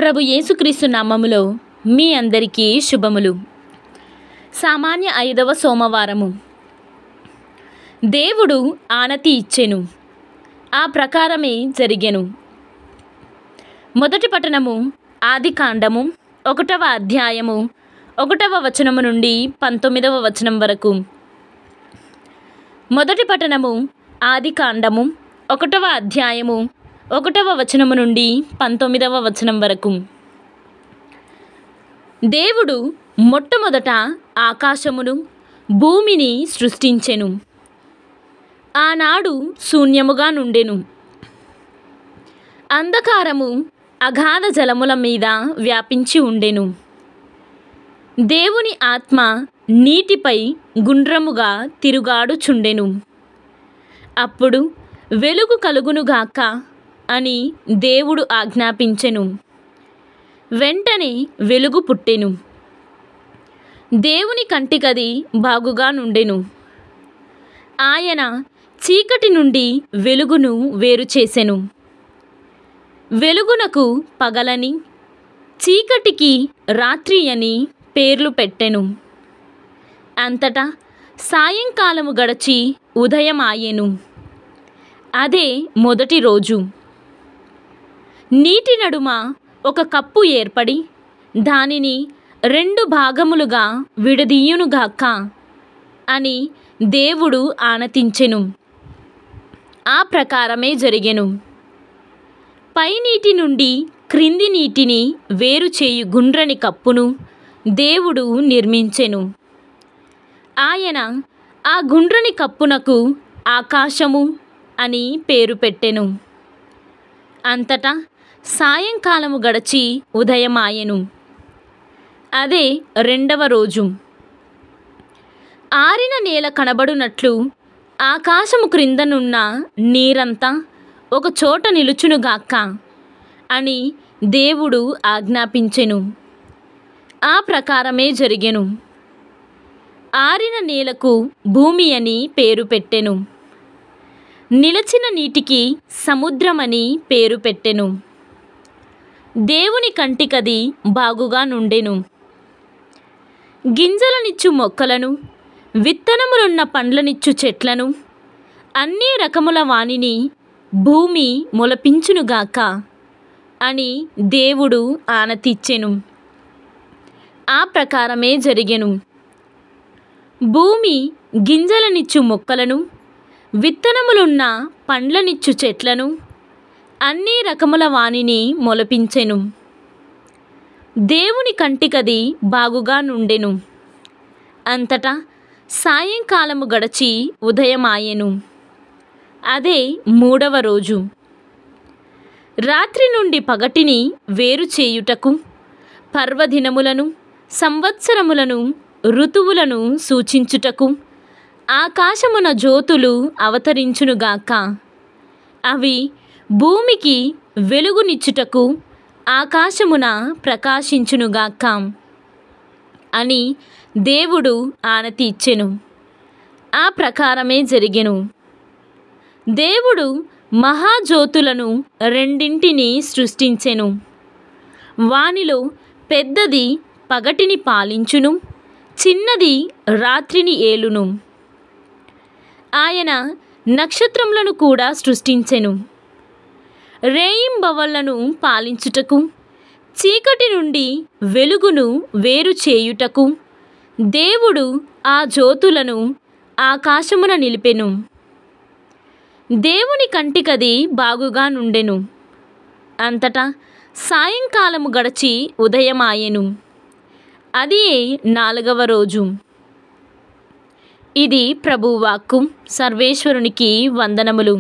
ప్రభు యేసుక్రీస్తు నామములో మీ అందరికీ శుభములు సామాన్య ఐదవ సోమవారము దేవుడు ఆనతి ఇచ్చెను ఆ ప్రకారమే జరిగెను మొదటి పట్టణము ఆది కాండము ఒకటవ అధ్యాయము ఒకటవ వచనము నుండి పంతొమ్మిదవ వచనం వరకు మొదటి పట్టణము ఆది కాండము ఒకటవ అధ్యాయము ఒకటవ వచనము నుండి పంతొమ్మిదవ వచనం వరకు దేవుడు మొట్టమొదట ఆకాశమును భూమిని సృష్టించెను ఆనాడు శూన్యముగా నుండెను అంధకారము అగాధ జలముల మీద వ్యాపించి ఉండెను దేవుని ఆత్మ నీటిపై గుండ్రముగా తిరుగాడుచుండెను అప్పుడు వెలుగు కలుగునుగాక అని దేవుడు ఆజ్ఞాపించెను వెంటనే వెలుగు పుట్టెను దేవుని కంటికది బాగుగా నుండెను ఆయన చీకటి నుండి వెలుగును వేరు చేసెను వెలుగునకు పగలని చీకటికి రాత్రి అని పేర్లు పెట్టెను అంతటా సాయంకాలము గడచి ఉదయమాయెను అదే మొదటి రోజు నీటి నడుమ ఒక కప్పు ఏర్పడి దానిని రెండు భాగములుగా విడదీయునుగాక అని దేవుడు ఆనతించెను ఆ ప్రకారమే జరిగెను పైనీటి నుండి క్రింది నీటిని వేరు చేయు గుండ్రని కప్పును దేవుడు నిర్మించెను ఆయన ఆ గుండ్రని కప్పునకు ఆకాశము అని పేరు పెట్టెను అంతటా సాయంకాలము గడచి ఉదయమాయెను అదే రెండవ రోజు ఆరిన నేల కనబడునట్లు ఆకాశము క్రిందనున్న నీరంతా ఒక చోట నిలుచునుగాక అని దేవుడు ఆజ్ఞాపించెను ఆ ప్రకారమే జరిగెను ఆరిన నేలకు భూమి అని పేరు పెట్టెను నిలచిన నీటికి సముద్రమని పేరు పెట్టెను దేవుని కంటికది బాగుగా నుండెను గింజలనిచ్చు మొక్కలను విత్తనములున్న పండ్లనిచ్చు చెట్లను అన్ని రకముల వాణిని భూమి మొలపించునుగాక అని దేవుడు ఆనతిచ్చెను ఆ ప్రకారమే జరిగెను భూమి గింజలనిచ్చు మొక్కలను విత్తనములున్న పండ్లనిచ్చు చెట్లను అన్ని రకముల వాణిని మొలపించెను దేవుని కంటికది బాగుగా నుండెను అంతటా సాయంకాలము గడచి ఉదయమాయెను అదే మూడవ రోజు రాత్రి నుండి పగటిని వేరు చేయుటకు పర్వదినములను సంవత్సరములను ఋతువులను సూచించుటకు ఆకాశమున జ్యోతులు అవతరించునుగాక అవి భూమికి వెలుగునిచ్చుటకు ఆకాశమున ప్రకాశించునుగాక అని దేవుడు ఆనతి ఇచ్చెను ఆ ప్రకారమే జరిగెను దేవుడు మహాజ్యోతులను రెండింటిని సృష్టించెను వానిలో పెద్దది పగటిని పాలించును చిన్నది రాత్రిని ఏలును ఆయన నక్షత్రములను కూడా సృష్టించెను రేయింబవళ్లను పాలించుటకు చీకటి నుండి వెలుగును వేరు చేయుటకు దేవుడు ఆ జ్యోతులను ఆకాశమున నిలిపెను దేవుని కంటికది బాగుగా నుండెను అంతటా సాయంకాలము గడచి ఉదయమాయెను అది నాలుగవ రోజు ఇది ప్రభువాక్కు సర్వేశ్వరునికి వందనములు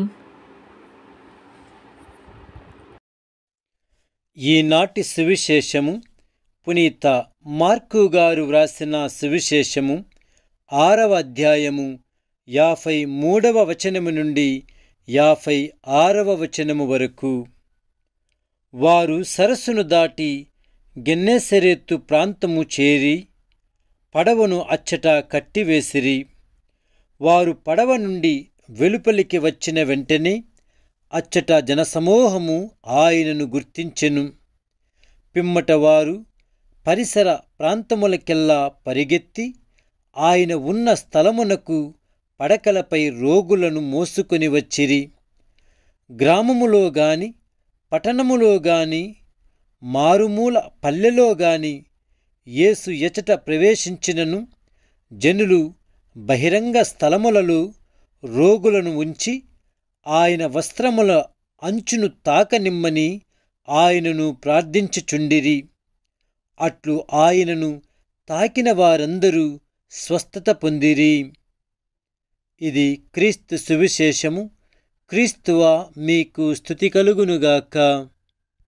ఈనాటి సువిశేషము పునీత మార్కు గారు వ్రాసిన సువిశేషము ఆరవ అధ్యాయము యాభై మూడవ వచనము నుండి యాభై ఆరవ వచనము వరకు వారు సరస్సును దాటి గెన్నెసెరెత్తు ప్రాంతము చేరి పడవను అచ్చట కట్టివేసిరి వారు పడవ నుండి వెలుపలికి వచ్చిన వెంటనే అచ్చట జనసమూహము ఆయనను గుర్తించెను పిమ్మట వారు పరిసర ప్రాంతములకెల్లా పరిగెత్తి ఆయన ఉన్న స్థలమునకు పడకలపై రోగులను మోసుకొని వచ్చిరి గ్రామములో గాని పట్టణములో గాని మారుమూల పల్లెలో గాని యేసు ఎచట ప్రవేశించినను జనులు బహిరంగ స్థలములలో రోగులను ఉంచి ఆయన వస్త్రముల అంచును తాకనిమ్మని ఆయనను ప్రార్థించుచుండిరి అట్లు ఆయనను తాకిన వారందరూ స్వస్థత పొందిరి ఇది క్రీస్తు సువిశేషము క్రీస్తువ మీకు స్థుతి కలుగునుగాక